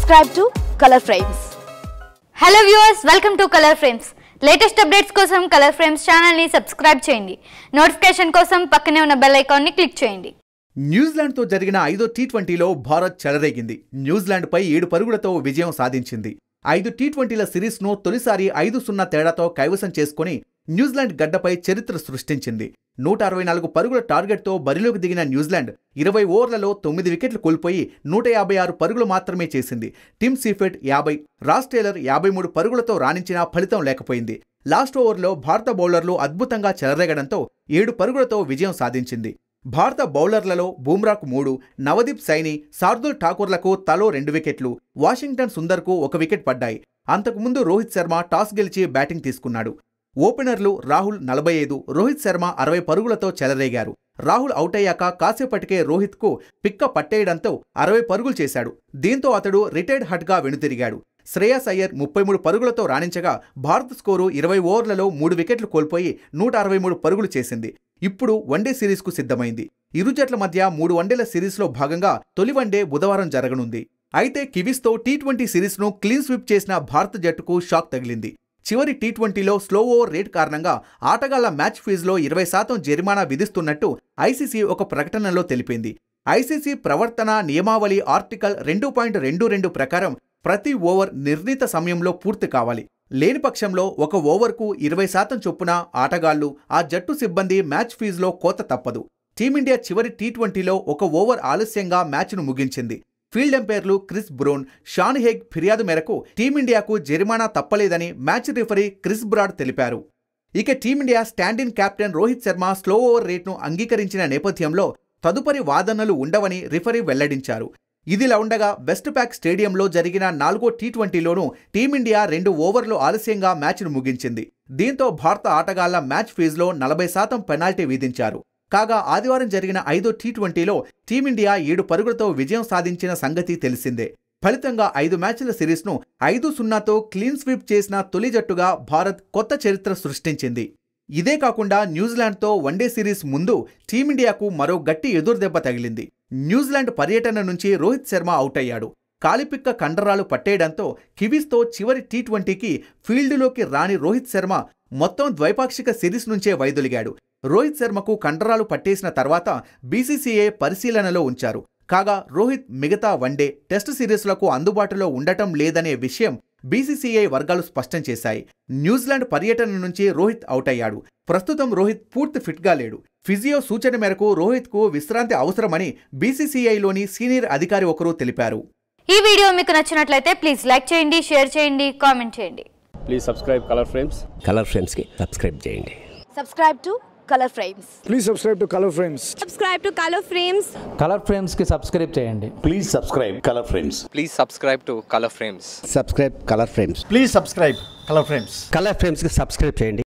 subscribe to Color Frames. Hello viewers welcome to Color Frames latest updates కోసం Color Frames ఛానల్ని subscribe చేయండి notification కోసం పక్కనే ఉన్న బెల్ ఐకాన్ని క్లిక్ చేయండి న్యూజిలాండ్తో జరిగిన ఐదో టీ ట్వంటీలో భారత్ చెలరేగింది న్యూజిలాండ్పై ఏడు పరుగులతో విజయం సాధించింది ఐదు టీ ట్వంటీల సిరీస్ను తొలిసారి ఐదు సున్నా తేడాతో కైవసం చేసుకుని న్యూజిలాండ్ గడ్డపై చరిత్ర సృష్టించింది నూట అరవై నాలుగు పరుగుల టార్గెట్తో బరిలోకి దిగిన న్యూజిలాండ్ ఇరవై ఓవర్లలో తొమ్మిది వికెట్లు కోల్పోయి నూట యాభై ఆరు పరుగులు మాత్రమే చేసింది టిమ్ సీఫెట్ యాభై రాస్ టేలర్ యాభై మూడు పరుగులతో రాణించినా ఫలితం లేకపోయింది లాస్ట్ ఓవర్లో భారత బౌలర్లు అద్భుతంగా చెలరేగడంతో ఏడు పరుగులతో విజయం సాధించింది భారత బౌలర్లలో బూమ్రాకు మూడు నవదీప్ సైని శార్దుల్ ఠాకూర్లకు తలో రెండు వికెట్లు వాషింగ్టన్ సుందర్కు ఒక వికెట్ పడ్డాయి అంతకుముందు రోహిత్ శర్మ టాస్ గెలిచి బ్యాటింగ్ తీసుకున్నాడు ఓపెనర్లు రాహుల్ నలభై ఐదు రోహిత్ శర్మ అరవై పరుగులతో చెలరేగారు రాహుల్ అవుట్ అయ్యాక కాసేపటికే రోహిత్కు పిక్క పట్టేయడంతో అరవై పరుగులు చేశాడు దీంతో అతడు రిటైర్డ్ హట్గా వెనుతిరిగాడు శ్రేయస్ అయ్యర్ ముప్పై మూడు పరుగులతో రాణించగా భారత్ స్కోరు ఇరవై ఓవర్లలో మూడు వికెట్లు కోల్పోయి నూట అరవై మూడు పరుగులు చేసింది ఇప్పుడు వన్డే సిరీస్కు సిద్ధమైంది ఇరు జట్ల మధ్య మూడు వన్డేల సిరీస్లో భాగంగా తొలి వన్డే బుధవారం జరగనుంది అయితే కివీస్తో టీ ట్వంటీ సిరీస్ను క్లీన్ స్వీప్ చేసిన భారత జట్టుకు షాక్ తగిలింది చివరి టీ ట్వంటీలో స్లో ఓవర్ రేట్ కారణంగా ఆటగాళ్ల మ్యాచ్ ఫీజులో ఇరవై శాతం జరిమానా విధిస్తున్నట్టు ఐసీసీ ఒక ప్రకటనలో తెలిపింది ఐసీసీ ప్రవర్తన నియమావళి ఆర్టికల్ రెండు పాయింట్ రెండు రెండు ప్రకారం ప్రతి ఓవర్ నిర్ణీత సమయంలో పూర్తి కావాలి లేని పక్షంలో ఒక ఓవర్కు ఇరవై శాతం చొప్పున ఆటగాళ్లు ఆ జట్టు సిబ్బంది మ్యాచ్ ఫీజులో కోత తప్పదు టీమిండియా చివరి టీ ట్వంటీలో ఒక ఓవర్ ఆలస్యంగా మ్యాచ్ను ముగించింది ఫీల్డ్ ఎంపైర్లు క్రిస్ బ్రోన్ షాన్ హేగ్ ఫిర్యాదు మేరకు టీమిండియాకు జరిమానా తప్పలేదని మ్యాచ్ రిఫరీ క్రిస్ బ్రాడ్ తెలిపారు ఇక Team India stand in captain Rohit Sharma slow over రేట్ను అంగీకరించిన నేపథ్యంలో తదుపరి వాదనలు ఉండవని రిఫరీ వెల్లడించారు ఇదిలా ఉండగా వెస్ట్ ప్యాక్ స్టేడియంలో జరిగిన నాలుగో టీ ట్వంటీలోనూ టీమిండియా రెండు ఓవర్లు ఆలస్యంగా మ్యాచ్ను ముగించింది దీంతో భారత ఆటగాళ్ల మ్యాచ్ ఫీజులో నలభై శాతం పెనాల్టీ విధించారు కాగా ఆదివారం జరిగిన ఐదో టీ ట్వంటీలో టీమిండియా ఏడు పరుగులతో విజయం సాధించిన సంగతి తెలిసిందే ఫలితంగా ఐదు మ్యాచ్ల సిరీస్ను ఐదు సున్నాతో క్లీన్ స్వీప్ చేసిన తొలి జట్టుగా భారత్ కొత్త చరిత్ర సృష్టించింది ఇదే కాకుండా న్యూజిలాండ్తో వన్డే సిరీస్ ముందు టీమిండియాకు మరో గట్టి ఎదురుదెబ్బ తగిలింది న్యూజిలాండ్ పర్యటన నుంచి రోహిత్ శర్మ అవుట్ అయ్యాడు కాలిపిక్క కండరాలు పట్టేయడంతో కివీస్తో చివరి టీ ట్వంటీకి ఫీల్డ్లోకి రాని రోహిత్ శర్మ మొత్తం ద్వైపాక్షిక సిరీస్ నుంచే వైదొలిగాడు రోహిత్ శర్మకు కండరాలు పట్టేసిన తర్వాత బీసీసీఏ పరిశీలనలో ఉంచారు కాగా రోహిత్ మిగతా వన్డే టెస్ట్ సిరీస్లకు అందుబాటులో ఉండటం లేదనే విషయం బీసీసీఐ వర్గాలు స్పష్టం చేశాయి న్యూజిలాండ్ పర్యటన నుంచి రోహిత్ అవుట్ అయ్యాడు ప్రస్తుతం రోహిత్ పూర్తి ఫిట్గా లేడు ఫిజియో సూచన మేరకు రోహిత్కు విశ్రాంతి అవసరమని బీసీసీఐలోని సీనియర్ అధికారి ఒకరు తెలిపారు ఈ వీడియో మీకు నచ్చినట్లయితే ప్లీజ్ లైక్ చేయండి షేర్ చేయండి కామెంట్ చేయండి please subscribe Color Frames Color ఫ్రేమ్స్కి సబ్స్క్రైబ్ చేయండి Subscribe to Color Frames. Please subscribe to Color Frames. subscribe to Color Frames Color ఫ్రేమ్స్కి సబ్స్క్రైబ్ చేయండి Please subscribe Color Frames. Please subscribe to Color Frames. Subscribe Color Frames Please subscribe Color Frames. Color ఫ్రేమ్స్కి subscribe చేయండి